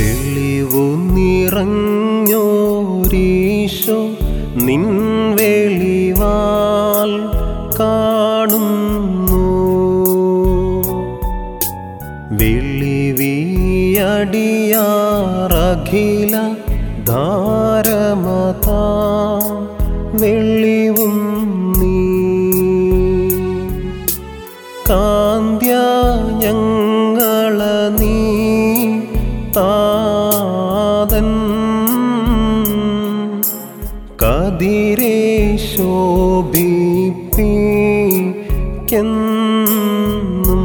വെളിവു നിറഞ്ഞോരീശോ നിൻ വെളിവാൽ കാണുന്നു വെളിവിയടിയാറഖില ധാരമത വെള്ളിവും നീ കാന്ത്യ ഞങ്ങള നീ താതൻ കതിരേ ശോഭിപ്പിക്കെന്നും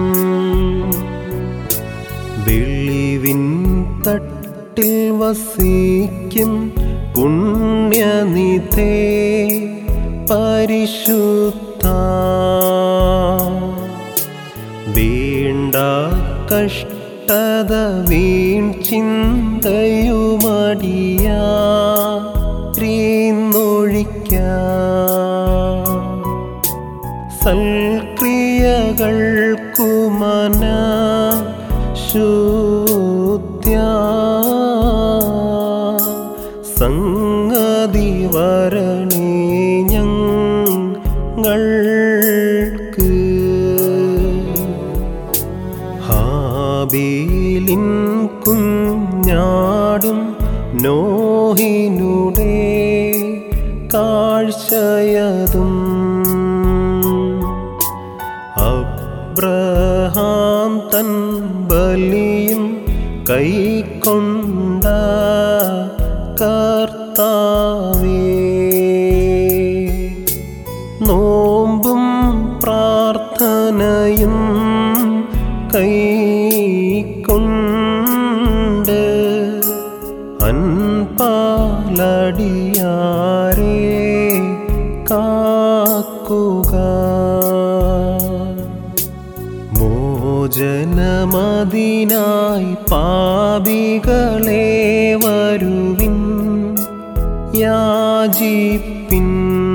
വെള്ളിവിൻ തട്ടിൽ വസിക്കും പുണ്യനിധേ പരിശുദ്ധ വേണ്ട കഷ്ടത വീൺ ചിന്തയുമടിയാ സൽക്രിയകൾക്കുമന ശുദ്ധ്യ സംഗതി വരണേ ഞങ്ങൾക്ക് ഹാബീലിൻ കുഞ്ഞാടും നോഹിനുടെ കാഴ്ചയതും അബ്രഹാം തൻ ബലിയും കൈക്കൊണ്ട കർത്താവേ നോമ്പും പ്രാർത്ഥനയും കൈക്കൊണ്ട് അൻപാലടിയാരെ കാക്കുക മോചനമതിനായി പാപികളെ വരുവിൻ യാചിപ്പിൻ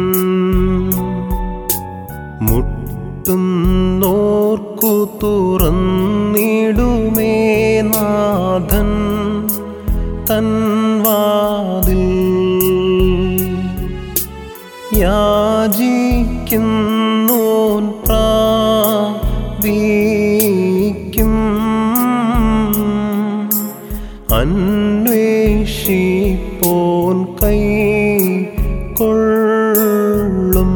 മുട്ടുന്നോർക്കു തുറന്നിടുമേ നാഥൻ തൻവാതിൽ യാചിക്കുന്നോൻ പ്രാപിക്കും അന്വേഷിപ്പോൻ കൈ കൊള്ളും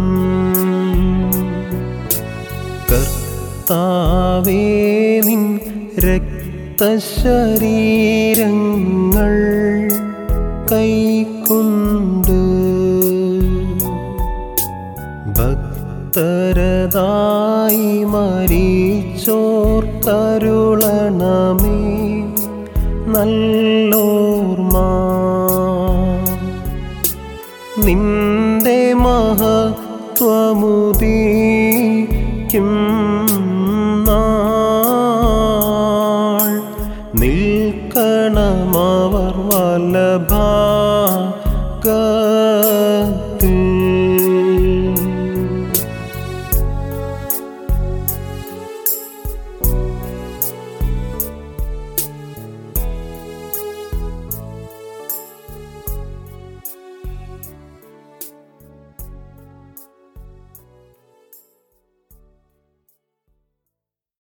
കർത്താവേ നിൻ രക്തശരീരങ്ങൾ കൈക്കൊണ്ട് ഭക്തരതായി മരിച്ചോർ കരുളണമേ നല്ലോർമ്മ നിന്റെ മഹത്വമുദീക്കും